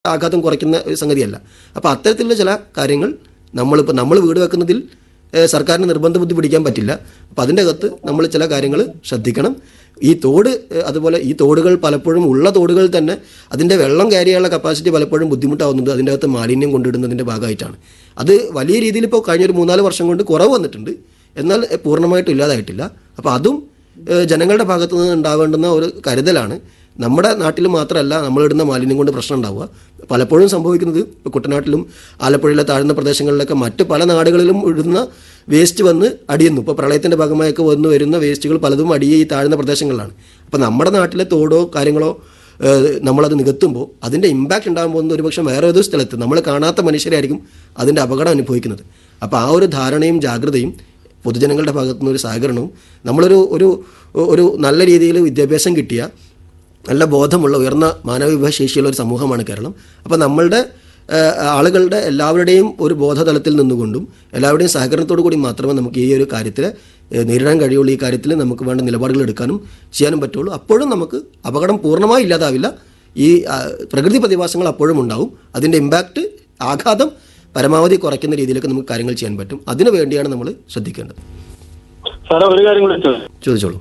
ആഘാതം കുറയ്ക്കുന്ന ഒരു സംഗതിയല്ല അപ്പോൾ അത്തരത്തിലുള്ള ചില കാര്യങ്ങൾ നമ്മളിപ്പോൾ നമ്മൾ വീട് വെക്കുന്നതിൽ ഏഹ്, സർക്കാരിന് നിർബന്ധ ബുദ്ധി പിടിക്കാൻ പറ്റില്ല അപ്പോൾ അതിൻ്റെ അകത്ത് നമ്മൾ ചില കാര്യങ്ങൾ ശ്രദ്ധിക്കണം ഈ തോട് ഏഹ്, അതുപോലെ ഈ തോടുകൾ പലപ്പോഴും ഉള്ള തോടുകൾ തന്നെ അതിൻ്റെ വെള്ളം ക്യാരി ചെയ്യാനുള്ള കപ്പാസിറ്റി പലപ്പോഴും ബുദ്ധിമുട്ടാവുന്നത് അതിൻ്റെ അകത്ത് മാലിന്യം കൊണ്ടിടുന്നതിൻ്റെ ഭാഗമായിട്ടാണ് അത് വലിയ രീതിയിൽ ഇപ്പോൾ കഴിഞ്ഞൊരു മൂന്നാല് വർഷം കൊണ്ട് കുറവ് വന്നിട്ടുണ്ട് എന്നാൽ ഏഹ്, പൂർണ്ണമായിട്ടും ഇല്ലാതായിട്ടില്ല അപ്പോൾ അതും ഏഹ്, ജനങ്ങളുടെ ഭാഗത്തു നിന്ന് ഉണ്ടാവേണ്ടുന്ന ഒരു കരുതലാണ് നമ്മുടെ നാട്ടിൽ മാത്രമല്ല നമ്മളിടുന്ന മാലിന്യം കൊണ്ട് പ്രശ്നം ഉണ്ടാവുക പലപ്പോഴും സംഭവിക്കുന്നത് ഇപ്പോൾ കുട്ടനാട്ടിലും ആലപ്പുഴയിലെ താഴ്ന്ന പ്രദേശങ്ങളിലൊക്കെ മറ്റ് പല നാടുകളിലും ഇടുന്ന വേസ്റ്റ് വന്ന് അടിയുന്നു ഇപ്പോൾ പ്രളയത്തിൻ്റെ ഭാഗമായൊക്കെ വന്ന് വരുന്ന വേസ്റ്റുകൾ പലതും അടിയെ ഈ താഴ്ന്ന പ്രദേശങ്ങളിലാണ് അപ്പോൾ നമ്മുടെ നാട്ടിലെ തോടോ കാര്യങ്ങളോ ഏഹ്, നമ്മളത് നികത്തുമ്പോൾ അതിൻ്റെ ഇമ്പാക്റ്റ് ഉണ്ടാകാൻ പോകുന്നത് ഒരുപക്ഷെ വേറെ ഏതൊരു സ്ഥലത്ത് നമ്മൾ കാണാത്ത മനുഷ്യരായിരിക്കും അതിൻ്റെ അപകടം അനുഭവിക്കുന്നത് അപ്പോൾ ആ ഒരു ധാരണയും ജാഗ്രതയും പൊതുജനങ്ങളുടെ ഭാഗത്തുനിന്ന് ഒരു സഹകരണവും നമ്മളൊരു ഒരു ഒരു നല്ല രീതിയിൽ വിദ്യാഭ്യാസം കിട്ടിയ നല്ല ബോധമുള്ള ഉയർന്ന മാനവവിഭവശേഷിയുള്ള ഒരു സമൂഹമാണ് കേരളം അപ്പോൾ നമ്മളുടെ ഏഹ്, ആളുകളുടെ എല്ലാവരുടെയും ഒരു ബോധതലത്തിൽ നിന്നുകൊണ്ടും എല്ലാവരുടെയും സഹകരണത്തോടു കൂടി മാത്രമേ നമുക്ക് ഈ ഒരു കാര്യത്തിൽ ഏഹ്, നേരിടാൻ കഴിയുള്ളൂ ഈ കാര്യത്തിൽ നമുക്ക് വേണ്ട നിലപാടുകൾ എടുക്കാനും ചെയ്യാനും പറ്റുള്ളൂ അപ്പോഴും നമുക്ക് അപകടം പൂർണ്ണമായി ഇല്ലാതാവില്ല ഈ ആ, പ്രകൃതി പ്രതിഭാസങ്ങൾ അപ്പോഴും ഉണ്ടാവും അതിൻ്റെ ഇമ്പാക്റ്റ് ആഘാതം പരമാവധി കുറയ്ക്കുന്ന രീതിയിലേക്ക് നമുക്ക് കാര്യങ്ങൾ ചെയ്യാൻ പറ്റും അതിനു വേണ്ടിയാണ് നമ്മൾ ശ്രദ്ധിക്കേണ്ടത് സാറേ ഒരു കാര്യം കൂടി ചോദിച്ചു ചോദിച്ചോളൂ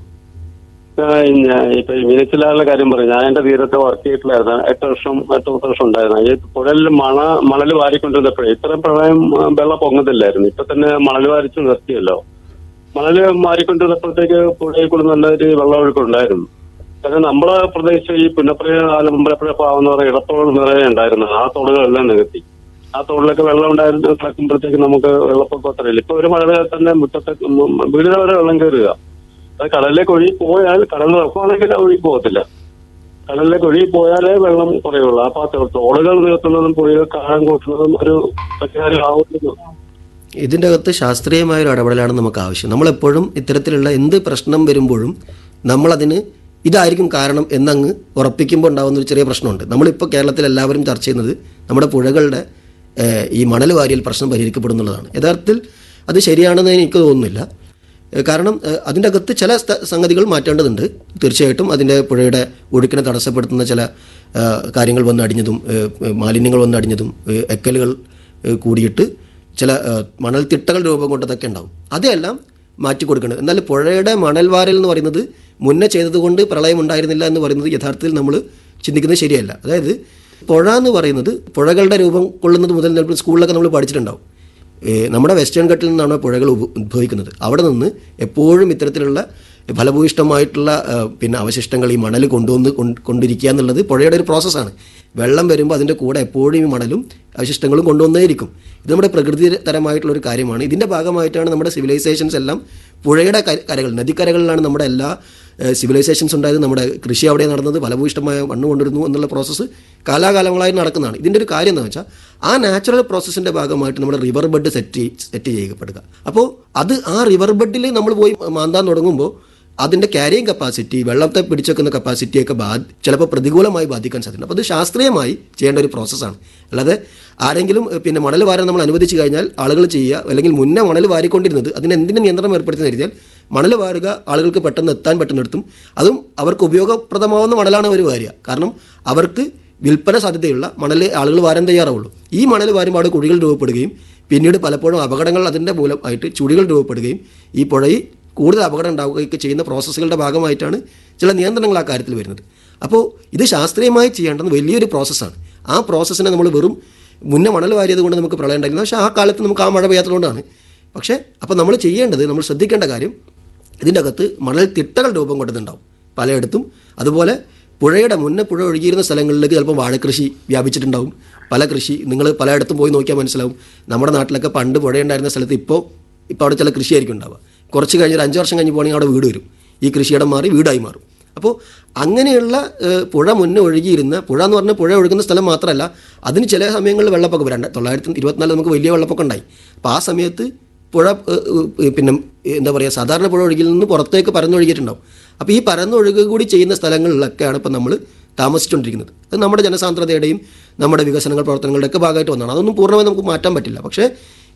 ഇപ്പൊ ഈ മീനച്ചിലാറിലെ കാര്യം പറയും ഞാൻ എന്റെ തീരത്ത് വർക്ക് ചെയ്തിട്ടില്ലായിരുന്നു എട്ട് വർഷം എട്ട് പത്ത് വർഷം ഉണ്ടായിരുന്നു ഈ പുഴയിൽ മണ മണൽ വാരിക്കൊണ്ടിരുന്നപ്പോഴേ ഇത്രയും പ്രളയം ആ, വെള്ളം പൊങ്ങുന്നില്ലായിരുന്നു ഇപ്പൊ തന്നെ മണൽ വാരിച്ച് നിർത്തിയല്ലോ മണല് മാറിക്കൊണ്ടിരുന്നപ്പോഴത്തേക്ക് പുഴയിൽ കൂടെ നല്ലൊരു വെള്ളമൊഴുക്ക് ഉണ്ടായിരുന്നു കാരണം നമ്മുടെ പ്രദേശം ഈ പുന്നപ്പുഴ ആലമ്പലപ്പുഴ പാവെന്ന് പറയുന്ന ഇടത്തോട് നിറയെ ഉണ്ടായിരുന്നു ആ തോടുകളെല്ലാം നികത്തി ആ തോടിലൊക്കെ വെള്ളം ഉണ്ടായിരുന്നു കിടക്കുമ്പോഴത്തേക്ക് നമുക്ക് വെള്ളപ്പൊക്കത്തില്ല ഇപ്പൊ ഒരു മഴ തന്നെ മുറ്റത്തെ വീടിനെ വരെ വെള്ളം കയറുക അത് കടലിലേക്ക് ഒഴുകി പോയാൽ കടൽ തുറക്കുവാണെങ്കിൽ ഒഴുകി പോകത്തില്ല കടലിലേക്ക് ഒഴുകി പോയാലേ വെള്ളം കുറയുള്ളൂ അപ്പൊ ആ തോടുകൾ നികത്തുന്നതും പുഴകൾ കാഴം കൂട്ടുന്നതും ഒരു പരിഹാരം ആവുന്നു ഇതിൻ്റെ അകത്ത് ശാസ്ത്രീയമായ ഒരു ഇടപെടലാണ് നമുക്ക് ആവശ്യം നമ്മളെപ്പോഴും ഇത്തരത്തിലുള്ള എന്ത് പ്രശ്നം വരുമ്പോഴും നമ്മളതിന് ഇതായിരിക്കും കാരണം എന്നങ്ങ് ഉറപ്പിക്കുമ്പോൾ ഉണ്ടാകുന്ന ഒരു ചെറിയ പ്രശ്നമുണ്ട് നമ്മളിപ്പോൾ കേരളത്തിൽ എല്ലാവരും ചർച്ച ചെയ്യുന്നത് നമ്മുടെ പുഴകളുടെ ഏഹ്, ഈ മണൽ വാരിയൽ പ്രശ്നം പരിഹരിക്കപ്പെടുന്നുള്ളതാണ് യഥാർത്ഥത്തിൽ അത് ശരിയാണെന്ന് എനിക്ക് തോന്നുന്നില്ല ഏഹ്, കാരണം ഏഹ്, അതിൻ്റെ അകത്ത് ചില സ്ഥ- സംഗതികൾ മാറ്റേണ്ടതുണ്ട് തീർച്ചയായിട്ടും അതിൻ്റെ പുഴയുടെ ഒഴുക്കിനെ തടസ്സപ്പെടുത്തുന്ന ചില ഏഹ്, കാര്യങ്ങൾ വന്ന് അടിഞ്ഞതും ഏഹ്, മാലിന്യങ്ങൾ വന്ന് അടിഞ്ഞതും ഏഹ്, എക്കലുകൾ ഏഹ്, കൂടിയിട്ട് ചില ഏഹ്, മണൽത്തിട്ടകൾ രൂപം കൊണ്ടതൊക്കെ ഉണ്ടാവും അതെല്ലാം മാറ്റി കൊടുക്കണം എന്നാൽ പുഴയുടെ മണൽ വാരൽ എന്ന് പറയുന്നത് മുന്നേ ചെയ്തതുകൊണ്ട് പ്രളയം ഉണ്ടായിരുന്നില്ല എന്ന് പറയുന്നത് യഥാർത്ഥത്തിൽ നമ്മൾ ചിന്തിക്കുന്നത് ശരിയല്ല അതായത് പുഴ എന്ന് പറയുന്നത് പുഴകളുടെ രൂപം കൊള്ളുന്നത് മുതൽ ചിലപ്പോൾ സ്കൂളിലൊക്കെ നമ്മൾ പഠിച്ചിട്ടുണ്ടാവും ഏ, നമ്മുടെ വെസ്റ്റേൺ ഘട്ടിൽ നിന്നാണ് പുഴകൾ ഉഭ- ഉദ്ഭവിക്കുന്നത് അവിടെ നിന്ന് എപ്പോഴും ഇത്തരത്തിലുള്ള ഫലഭൂയിഷ്ടമായിട്ടുള്ള ആ, പിന്നെ അവശിഷ്ടങ്ങൾ ഈ മണൽ കൊണ്ടുവന്ന് കൊണ്ട് കൊണ്ടിരിക്കുക എന്നുള്ളത് പുഴയുടെ ഒരു പ്രോസസ്സാണ് വെള്ളം വരുമ്പോൾ അതിൻ്റെ കൂടെ എപ്പോഴും ഈ മണലും അവശിഷ്ടങ്ങളും കൊണ്ടുവന്നേയിരിക്കും ഇത് നമ്മുടെ പ്രകൃതിതരമായിട്ടുള്ള ഒരു കാര്യമാണ് ഇതിൻ്റെ ഭാഗമായിട്ടാണ് നമ്മുടെ സിവിലൈസേഷൻസ് എല്ലാം പുഴയുടെ കര- കരകൾ നദിക്കരകളിലാണ് നമ്മുടെ എല്ലാ സിവിലൈസേഷൻസ് ഉണ്ടായത് നമ്മുടെ കൃഷി അവിടെ നടന്നത് ഫലഭൂയിഷ്ടമായ മണ്ണ് കൊണ്ടിരുന്നു എന്നുള്ള പ്രോസസ്സ് കാലാകാലങ്ങളായി നടക്കുന്നതാണ് ഇതിൻ്റെ ഒരു കാര്യം എന്താ വെച്ചാൽ ആ നാച്ചുറൽ പ്രോസസ്സിൻ്റെ ഭാഗമായിട്ട് നമ്മുടെ റിവർ ബെഡ് സെറ്റ് സെറ്റ് ചെയ്യപ്പെടുക അപ്പോൾ അത് ആ റിവർ ബെഡിൽ നമ്മൾ പോയി മാന്താൻ തുടങ്ങുമ്പോൾ അതിൻ്റെ ക്യാരിയിങ് കപ്പാസിറ്റി വെള്ളത്തെ പിടിച്ചെക്കുന്ന കപ്പാസിറ്റിയൊക്കെ ബാധ ചിലപ്പോൾ പ്രതികൂലമായി ബാധിക്കാൻ സാധ്യത അപ്പോൾ അത് ശാസ്ത്രീയമായി ചെയ്യേണ്ട ഒരു പ്രോസസ്സാണ് അല്ലാതെ ആരെങ്കിലും ഏഹ്, പിന്നെ മണൽ വാരാൻ നമ്മൾ അനുവദിച്ചു കഴിഞ്ഞാൽ ആളുകൾ ചെയ്യുക അല്ലെങ്കിൽ മുന്നേ മണൽ വാരിക്കൊണ്ടിരുന്നത് അതിന് എന്തിനും നിയന്ത്രണം ഏർപ്പെടുത്തി കരുതിയാൽ മണൽ വാരുക ആളുകൾക്ക് പെട്ടെന്ന് എത്താൻ പറ്റുന്നിടത്തും അതും അവർക്ക് ഉപയോഗപ്രദമാവുന്ന മണലാണ് അവർ വാരുക കാരണം അവർക്ക് വിൽപ്പന സാധ്യതയുള്ള മണൽ ആളുകൾ വാരാൻ തയ്യാറാവുള്ളൂ ഈ മണൽ വാരുമ്പോൾ അവിടെ കുഴികൾ രൂപപ്പെടുകയും പിന്നീട് പലപ്പോഴും അപകടങ്ങൾ അതിൻ്റെ മൂലമായിട്ട് ചുഴികൾ രൂപപ്പെടുകയും ഈ പുഴയിൽ കൂടുതൽ അപകടം ഉണ്ടാവുകയൊക്കെ ചെയ്യുന്ന പ്രോസസ്സുകളുടെ ഭാഗമായിട്ടാണ് ചില നിയന്ത്രണങ്ങൾ ആ കാര്യത്തിൽ വരുന്നത് അപ്പോൾ ഇത് ശാസ്ത്രീയമായി ചെയ്യേണ്ടത് വലിയൊരു പ്രോസസ്സാണ് ആ പ്രോസസ്സിനെ നമ്മൾ വെറും മുന്നേ മണൽ വാരിയത് കൊണ്ട് നമുക്ക് പ്രളയം ഉണ്ടായിരുന്നു പക്ഷേ ആ കാലത്ത് നമുക്ക് ആ മഴ പെയ്യാത്തതുകൊണ്ടാണ് പക്ഷേ അപ്പോൾ നമ്മൾ ചെയ്യേണ്ടത് നമ്മൾ ശ്രദ്ധിക്കേണ്ട കാര്യം ഇതിൻ്റെ അകത്ത് മണൽ തിട്ടകൾ രൂപം കൊണ്ടതുണ്ടാവും പലയിടത്തും അതുപോലെ പുഴയുടെ മുന്നേ പുഴ ഒഴുകിയിരുന്ന സ്ഥലങ്ങളിലേക്ക് ചിലപ്പോൾ വാഴക്കൃഷി വ്യാപിച്ചിട്ടുണ്ടാവും പല കൃഷി നിങ്ങൾ പലയിടത്തും പോയി നോക്കിയാൽ മനസ്സിലാവും നമ്മുടെ നാട്ടിലൊക്കെ പണ്ട് പുഴയുണ്ടായിരുന്ന സ്ഥലത്ത് ഇപ്പോൾ ഇപ്പോൾ അവിടെ ചില കൃഷിയായിരിക്കും ഉണ്ടാവുക കുറച്ച് കഴിഞ്ഞ് ഒരു അഞ്ച് വർഷം കഴിഞ്ഞ് പോകണമെങ്കിൽ അവിടെ വീട് വരും ഈ കൃഷിയിടം മാറി വീടായി മാറും അപ്പോൾ അങ്ങനെയുള്ള ഏഹ്, പുഴ മുന്നേ ഒഴുകിയിരുന്ന പുഴ എന്ന് പറഞ്ഞാൽ പുഴ ഒഴുകുന്ന സ്ഥലം മാത്രമല്ല അതിന് ചില സമയങ്ങളിൽ വെള്ളപ്പൊക്കം രണ്ട് തൊള്ളായിരത്തി ഇരുപത്തിനാല് നമുക്ക് വലിയ വെള്ളപ്പൊക്കം ഉണ്ടായി അപ്പോൾ ആ സമയത്ത് പുഴ ഏഹ്, ഏഹ്, പിന്നെ എന്താ പറയുക സാധാരണ പുഴ ഒഴുകിൽ നിന്ന് പുറത്തേക്ക് പരന്നൊഴുകിയിട്ടുണ്ടാവും അപ്പോൾ ഈ പരന്നൊഴുകുക കൂടി ചെയ്യുന്ന സ്ഥലങ്ങളിലൊക്കെയാണ് ഇപ്പോൾ നമ്മൾ താമസിച്ചുകൊണ്ടിരിക്കുന്നത് അത് നമ്മുടെ ജനസാന്ദ്രതയുടെയും നമ്മുടെ വികസനങ്ങൾ പ്രവർത്തനങ്ങളുടെയൊക്കെ ഭാഗമായിട്ട് വന്നതാണ് അതൊന്നും പൂർണ്ണമായി നമുക്ക് മാറ്റാൻ പറ്റില്ല പക്ഷേ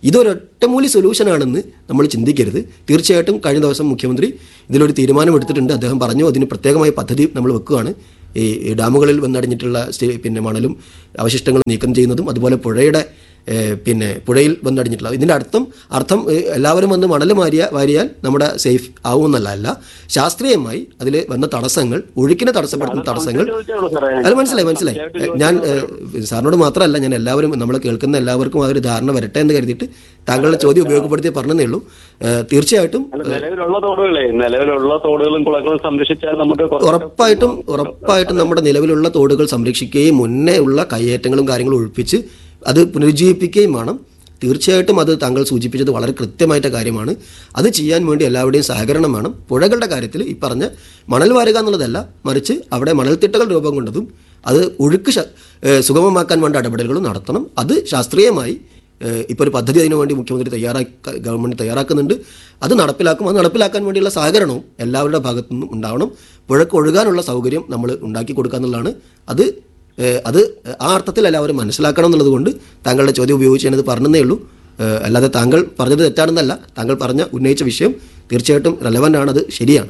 ഇതൊരൊറ്റമൂലി സൊല്യൂഷനാണെന്ന് നമ്മൾ ചിന്തിക്കരുത് തീർച്ചയായിട്ടും കഴിഞ്ഞ ദിവസം മുഖ്യമന്ത്രി ഇതിലൊരു തീരുമാനം എടുത്തിട്ടുണ്ട് അദ്ദേഹം പറഞ്ഞു അതിന് പ്രത്യേകമായ പദ്ധതി നമ്മൾ വെക്കുകയാണ് ഈ ഈ ഡാമുകളിൽ വന്നടിഞ്ഞിട്ടുള്ള സ്റ്റേ- പിന്നെ മണലും അവശിഷ്ടങ്ങളും നീക്കം ചെയ്യുന്നതും അതുപോലെ പുഴയുടെ ഏഹ്, പിന്നെ പുഴയിൽ വന്നടിഞ്ഞിട്ടുള്ള ഇതിൻ്റെ അർത്ഥം അർത്ഥം ഏഹ്, എല്ലാവരും വന്ന് മണൽ മാരിയ വാരിയാൽ നമ്മുടെ സേഫ് ആവുമെന്നല്ല അല്ല ശാസ്ത്രീയമായി അതിൽ വന്ന തടസ്സങ്ങൾ ഒഴുക്കിനെ തടസ്സപ്പെടുത്തുന്ന തടസ്സങ്ങൾ ചോദിച്ചോളൂ സാറേ. അത് മനസ്സിലായി മനസ്സിലായി ഞാൻ ഏഹ്, സാറിനോട് മാത്രമല്ല ഞാൻ എല്ലാവരും നമ്മൾ കേൾക്കുന്ന എല്ലാവർക്കും ആ ഒരു ധാരണ വരട്ടെ എന്ന് കരുതിയിട്ട് താങ്കളുടെ ചോദ്യം ഉപയോഗപ്പെടുത്തി പറഞ്ഞതേ ഉള്ളൂ ഏഹ്, തീർച്ചയായിട്ടും അല്ല, നിലവിലുള്ള തോടുകളെ നിലവിലുള്ള തോടുകളും കുളങ്ങളും സംരക്ഷിച്ചാൽ നമുക്ക് കുറച്ച് ഉറപ്പായിട്ടും ഉറപ്പായിട്ടും നമ്മുടെ നിലവിലുള്ള തോടുകൾ സംരക്ഷിക്കുകയും മുന്നേ ഉള്ള കയ്യേറ്റങ്ങളും കാര്യങ്ങളും ഒഴിപ്പിച്ച് അത് പുനരുജ്ജീവിപ്പിക്കുകയും വേണം തീർച്ചയായിട്ടും അത് താങ്കൾ സൂചിപ്പിച്ചത് വളരെ കൃത്യമായിട്ട കാര്യമാണ് അത് ചെയ്യാൻ വേണ്ടി എല്ലാവരുടെയും സഹകരണം വേണം പുഴകളുടെ കാര്യത്തിൽ ഈ പറഞ്ഞ മണൽ വാരുക എന്നുള്ളതല്ല മറിച്ച് അവിടെ മണൽത്തിട്ടകൾ രൂപം കൊണ്ടതും അത് ഒഴുക്ക് ശ- ഏഹ് സുഗമമാക്കാൻ വേണ്ട ഇടപെടലുകളും നടത്തണം അത് ശാസ്ത്രീയമായി ഇപ്പോൾ ഒരു പദ്ധതി അതിനു വേണ്ടി മുഖ്യമന്ത്രി തയ്യാറാക്ക ഗവൺമെൻറ് തയ്യാറാക്കുന്നുണ്ട് അത് നടപ്പിലാക്കും അത് നടപ്പിലാക്കാൻ വേണ്ടിയുള്ള സഹകരണവും എല്ലാവരുടെ ഭാഗത്തു നിന്നും ഉണ്ടാവണം പുഴക്ക് ഒഴുകാനുള്ള സൗകര്യം നമ്മൾ ഉണ്ടാക്കി കൊടുക്കുക എന്നുള്ളതാണ് അത് ഏഹ്, അത് ആ അർത്ഥത്തിൽ എല്ലാവരും മനസ്സിലാക്കണം എന്നുള്ളത് കൊണ്ട് താങ്കളുടെ ചോദ്യം ഉപയോഗിച്ച് ഞാനത് പറഞ്ഞതേ ഉള്ളൂ ഏഹ്, അല്ലാതെ താങ്കൾ പറഞ്ഞത് തെറ്റാണെന്നല്ല താങ്കൾ പറഞ്ഞ ഉന്നയിച്ച വിഷയം തീർച്ചയായിട്ടും റെലവൻ്റ് ആണ് അത് ശരിയാണ്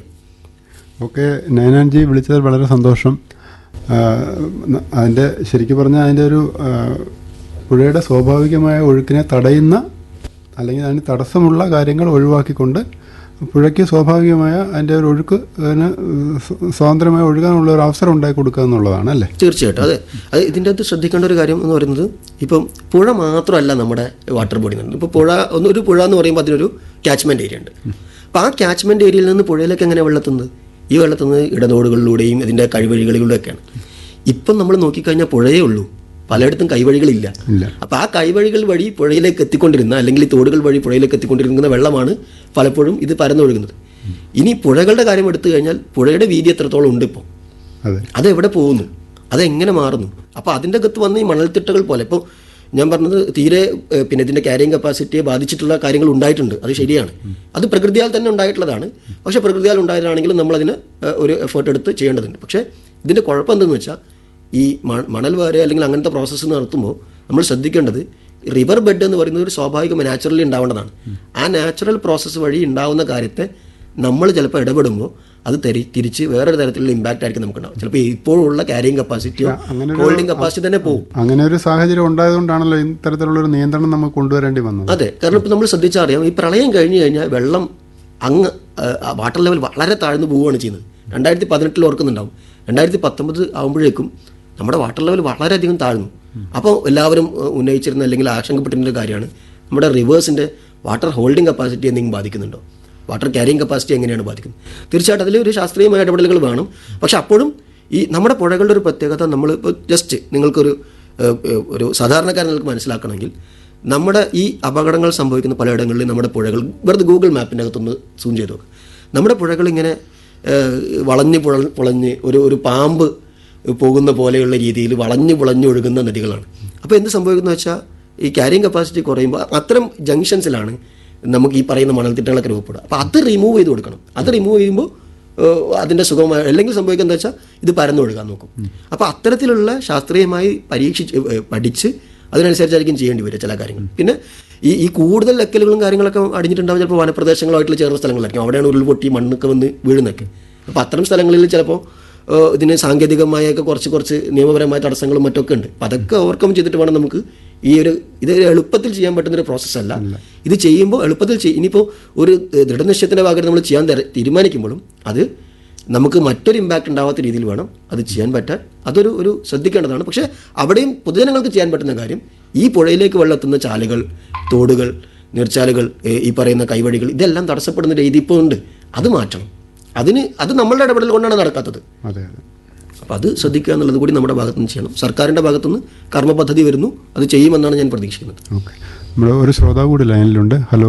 ഓക്കെ നയനാൻജി വിളിച്ചതിൽ വളരെ സന്തോഷം ആ, ന- അതിൻ്റെ ശരിക്കും പറഞ്ഞാൽ അതിൻ്റെ ഒരു ആ, പുഴയുടെ സ്വാഭാവികമായ ഒഴുക്കിനെ തടയുന്ന അല്ലെങ്കിൽ അതിന് തടസ്സമുള്ള കാര്യങ്ങൾ ഒഴിവാക്കിക്കൊണ്ട് പുഴയ്ക്ക് സ്വാഭാവികമായ അതിൻ്റെ ഒരു ഒഴുക്ക് അതിന് സ്വ- സ്വതന്ത്രമായി ഒഴുകാനുള്ള ഒരു അവസരം ഉണ്ടാക്കി കൊടുക്കുക എന്നുള്ളതാണ് അല്ലേ തീർച്ചയായിട്ടും അതെ അത് ഇതിൻ്റെ അകത്ത് ശ്രദ്ധിക്കേണ്ട ഒരു കാര്യം എന്ന് പറയുന്നത് ഇപ്പം പുഴ മാത്രമല്ല നമ്മുടെ വാട്ടർ ബോഡി എന്ന് ഇപ്പോൾ പുഴ ഒന്ന് ഒരു പുഴ എന്ന് പറയുമ്പോൾ അതിനൊരു ക്യാച്ച്മെൻറ്റ് ഏരിയ ഉണ്ട് അപ്പോൾ ആ ക്യാച്ച്മെൻറ്റ് ഏരിയയിൽ നിന്ന് പുഴയിലേക്ക് എങ്ങനെ വെള്ളത്തുന്നത് ഈ വെള്ളത്തുന്നത് ഇടനോടുകളിലൂടെയും ഇതിൻ്റെ കഴിവഴികളിലൂടെയൊക്കെയാണ് ഇപ്പം നമ്മൾ നോക്കിക്കഴിഞ്ഞാൽ പുഴയേ ഉള്ളൂ പലയിടത്തും കൈവഴികളില്ല ഇല്ല അപ്പോൾ ആ കൈവഴികൾ വഴി പുഴയിലേക്ക് എത്തിക്കൊണ്ടിരുന്ന അല്ലെങ്കിൽ ഈ തോടുകൾ വഴി പുഴയിലേക്ക് എത്തിക്കൊണ്ടിരിക്കുന്ന വെള്ളമാണ് പലപ്പോഴും ഇത് പരന്നൊഴുകുന്നത് ഇനി പുഴകളുടെ കാര്യം എടുത്തു കഴിഞ്ഞാൽ പുഴയുടെ വീതി എത്രത്തോളം ഉണ്ട് ഇപ്പോൾ അതെ അതെവിടെ പോകുന്നു അതെങ്ങനെ മാറുന്നു അപ്പോൾ അതിൻ്റെ അകത്ത് വന്ന് ഈ മണൽത്തിട്ടകൾ പോലെ ഇപ്പോൾ ഞാൻ പറഞ്ഞത് തീരെ ഏഹ്, പിന്നെ ഇതിൻ്റെ ക്യാരിങ് കപ്പാസിറ്റിയെ ബാധിച്ചിട്ടുള്ള കാര്യങ്ങൾ ഉണ്ടായിട്ടുണ്ട് അത് ശരിയാണ് അത് പ്രകൃതിയാൽ തന്നെ ഉണ്ടായിട്ടുള്ളതാണ് പക്ഷേ പ്രകൃതിയാൽ ഉണ്ടായതാണെങ്കിലും നമ്മളതിന് ഏഹ്, ഒരു എഫേർട്ട് എടുത്ത് ചെയ്യേണ്ടതുണ്ട് പക്ഷേ ഇതിൻ്റെ കുഴപ്പം എന്തെന്ന് വെച്ചാൽ ഈ മ- മണൽ വാര അല്ലെങ്കിൽ അങ്ങനത്തെ പ്രോസസ്സ് നടത്തുമ്പോൾ നമ്മൾ ശ്രദ്ധിക്കേണ്ടത് റിവർ ബെഡ് എന്ന് പറയുന്നത് ഒരു സ്വാഭാവിക നാച്ചുറലി ഉണ്ടാവേണ്ടതാണ് ആ നാച്ചുറൽ പ്രോസസ്സ് വഴി ഉണ്ടാവുന്ന കാര്യത്തെ നമ്മൾ ചിലപ്പോൾ ഇടപെടുമ്പോൾ അത് തെരി തിരിച്ച് വേറൊരു തരത്തിലുള്ള ഇമ്പാക്റ്റ് ആയിരിക്കും നമുക്കുണ്ടാവും ചിലപ്പോൾ ഇപ്പോഴുള്ള ക്യാരിങ് കപ്പാസിറ്റിയോ അങ്ങനെ ഹോൾഡിംഗ് കപ്പാസിറ്റി തന്നെ പോകും അങ്ങനെ ഒരു സാഹചര്യം ഉണ്ടായതുകൊണ്ടാണല്ലോ ഇത്തരത്തിലുള്ളൊരു നിയന്ത്രണം നമുക്ക് കൊണ്ടുവരേണ്ടി വന്നത് അതെ കാരണം ഇപ്പം നമ്മൾ ശ്രദ്ധിച്ചാൽ അറിയാം ഈ പ്രളയം കഴിഞ്ഞു കഴിഞ്ഞാൽ വെള്ളം അങ്ങ് വാട്ടർ ലെവൽ വളരെ താഴ്ന്നു പോവുകയാണ് ചെയ്യുന്നത് രണ്ടായിരത്തി പതിനെട്ടിൽ ഓർക്കുന്നുണ്ടാവും രണ്ടായിരത്തി പത്തൊമ്പത് ആകുമ്പോഴേക്കും നമ്മുടെ വാട്ടർ ലെവൽ വളരെയധികം താഴ്ന്നു അപ്പോൾ എല്ലാവരും ഏഹ്, ഉന്നയിച്ചിരുന്ന അല്ലെങ്കിൽ ആശങ്കപ്പെട്ടിരുന്ന ഒരു കാര്യമാണ് നമ്മുടെ റിവേഴ്സിൻ്റെ വാട്ടർ ഹോൾഡിംഗ് കപ്പാസിറ്റി എന്തെങ്കിലും ബാധിക്കുന്നുണ്ടോ വാട്ടർ ക്യാരിങ് കപ്പാസിറ്റി എങ്ങനെയാണ് ബാധിക്കുന്നത് തീർച്ചയായിട്ടും അതിൽ ഒരു ശാസ്ത്രീയമായ ഇടപെടലുകൾ വേണം പക്ഷെ അപ്പോഴും ഈ നമ്മുടെ പുഴകളുടെ ഒരു പ്രത്യേകത നമ്മൾ ഇപ്പോൾ ജസ്റ്റ് നിങ്ങൾക്കൊരു ഏഹ്, ഏഹ്, ഒരു സാധാരണക്കാരൻ നിങ്ങൾക്ക് മനസ്സിലാക്കണമെങ്കിൽ നമ്മുടെ ഈ അപകടങ്ങൾ സംഭവിക്കുന്ന പലയിടങ്ങളിലും നമ്മുടെ പുഴകൾ വെറുതെ ഗൂഗിൾ മാപ്പിൻ്റെ അകത്തൊന്ന് സൂം ചെയ്ത് നോക്കുക നമ്മുടെ പുഴകൾ ഇങ്ങനെ ഏഹ്, വളഞ്ഞ് പുഴ പുളഞ്ഞ് ഒരു ഒരു പാമ്പ് പോകുന്ന പോലെയുള്ള രീതിയിൽ വളഞ്ഞ് പുളഞ്ഞ് ഒഴുകുന്ന നദികളാണ് അപ്പോൾ എന്ത് സംഭവിക്കുന്നു വെച്ചാൽ ഈ ക്യാരിങ് കപ്പാസിറ്റി കുറയുമ്പോൾ അത്തരം ജംഗ്ഷൻസിലാണ് നമുക്ക് ഈ പറയുന്ന മണൽത്തിട്ടകളൊക്കെ രൂപപ്പെടുക അപ്പോൾ അത് റിമൂവ് ചെയ്ത് കൊടുക്കണം അത് റിമൂവ് ചെയ്യുമ്പോൾ ഏഹ്, അതിൻ്റെ സുഖമായ അല്ലെങ്കിൽ സംഭവിക്കുക എന്താ വെച്ചാൽ ഇത് പരന്നൊഴുകാൻ നോക്കും അപ്പോൾ അത്തരത്തിലുള്ള ശാസ്ത്രീയമായി പരീക്ഷിച്ച് ഏഹ്, പഠിച്ച് അതിനനുസരിച്ചായിരിക്കും ചെയ്യേണ്ടി വരിക ചില കാര്യങ്ങൾ പിന്നെ ഈ ഈ കൂടുതൽ ലക്കലുകളും കാര്യങ്ങളൊക്കെ അടിഞ്ഞിട്ടുണ്ടാവും ചിലപ്പോൾ വനപ്രദേശങ്ങളായിട്ടുള്ള ചേർന്ന സ്ഥലങ്ങളിലായിരിക്കും അവിടെയാണ് ഉരുൾപൊട്ടി മണ്ണൊക്കെ വന്ന് വീഴുന്നൊക്കെ അപ്പോൾ അത്തരം സ്ഥലങ്ങളിൽ ചിലപ്പോൾ ഏഹ്, ഇതിന് സാങ്കേതികമായൊക്കെ കുറച്ച് കുറച്ച് നിയമപരമായ തടസ്സങ്ങളും മറ്റൊക്കെ ഉണ്ട് അപ്പോൾ അതൊക്കെ ഓവർകം ചെയ്തിട്ട് വേണം നമുക്ക് ഈ ഒരു ഇത് എളുപ്പത്തിൽ ചെയ്യാൻ പറ്റുന്ന ഒരു പ്രോസസ്സല്ല ഇത് ചെയ്യുമ്പോൾ എളുപ്പത്തിൽ ചെയ്യും ഇനിയിപ്പോൾ ഒരു ഏഹ്, ദൃഢനിശ്ചയത്തിൻ്റെ ഭാഗത്ത് നമ്മൾ ചെയ്യാൻ തര- തീരുമാനിക്കുമ്പോഴും അത് നമുക്ക് മറ്റൊരു ഇമ്പാക്റ്റ് ഉണ്ടാവാത്ത രീതിയിൽ വേണം അത് ചെയ്യാൻ പറ്റാൻ അതൊരു ഒരു ശ്രദ്ധിക്കേണ്ടതാണ് പക്ഷേ അവിടെയും പൊതുജനങ്ങൾക്ക് ചെയ്യാൻ പറ്റുന്ന കാര്യം ഈ പുഴയിലേക്ക് വെള്ളെത്തുന്ന ചാലുകൾ തോടുകൾ നീർച്ചാലുകൾ ഏ, ഈ പറയുന്ന കൈവഴികൾ ഇതെല്ലാം തടസ്സപ്പെടുന്ന രീതി ഇപ്പോൾ ഉണ്ട് അത് മാറ്റണം അതിന് അത് നമ്മളുടെ ഇടപെടൽ കൊണ്ടാണ് നടക്കാത്തത് അതെ അതെ അപ്പോൾ അത് ശ്രദ്ധിക്കുക എന്നുള്ളത് കൂടി നമ്മുടെ ഭാഗത്തുനിന്ന് ചെയ്യണം സർക്കാരിൻ്റെ ഭാഗത്തുനിന്ന് കർമ്മ പദ്ധതി വരുന്നു അത് ചെയ്യുമെന്നാണ് ഞാൻ പ്രതീക്ഷിക്കുന്നത് ഓക്കെ നമ്മൾ ഒരു ശ്രോതാവ് കൂടി ലൈനിലുണ്ട് ഹലോ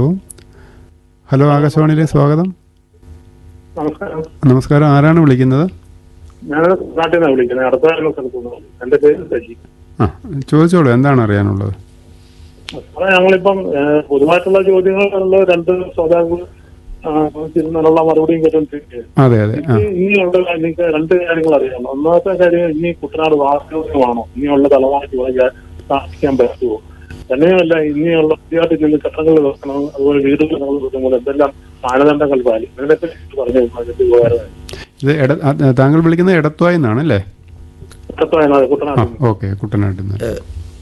ഹലോ ആകാശവാണിയിലെ സ്വാഗതം നമസ്കാരം നമസ്കാരം ആരാണ് വിളിക്കുന്നത് ഞാൻ നാട്ടിൽ നിന്നാണ് വിളിക്കുന്നത് അടുത്ത സ്ഥലത്തു നിന്ന് എന്റെ പേര് ശശി ആ ചോദിച്ചോളൂ എന്താണ് അറിയാനുള്ളത് സാറേ ഞങ്ങളിപ്പം ഏഹ്, പൊതുവായിട്ടുള്ള ചോദ്യങ്ങളുള്ള രണ്ട് ശ്രോതാക്കൾ തിരുന്നുള്ള മറുപടിയും കേട്ടോണ്ടിരിക്കുകയാണ് അതെ അതെ ആ എനിക്ക് ഇനിയുള്ള എനിക്ക് രണ്ട് കാര്യങ്ങൾ അറിയാം ഒന്നാമത്തെ കാര്യം ഇനി കുട്ടനാട് വാസ്തവമാണോ ഇനിയുള്ള തലമുറയ്ക്ക് ഇവിടെ താമസിക്കാൻ പറ്റുമോ തന്നെയുമല്ല ഇനിയുള്ള പുതിയതായിട്ട് നിന്ന് കെട്ടങ്ങൾ വെക്കണം അതുപോലെ വീടുകൾ നമ്മൾ വെക്കുമ്പോൾ എന്തെല്ലാം മാനദണ്ഡങ്ങൾ പാലിക്കും ഇതിനൊക്കെ പറഞ്ഞു അതിന്റെ ഉപകാരമായി ഇത് എട ആ, താങ്കൾ വിളിക്കുന്നത് എടത്വായി എന്നാണ് അല്ലേ കുട്ടനാട് ആ ഓക്കെ കുട്ടനാട്ടിൽ നിന്ന് ഏഹ്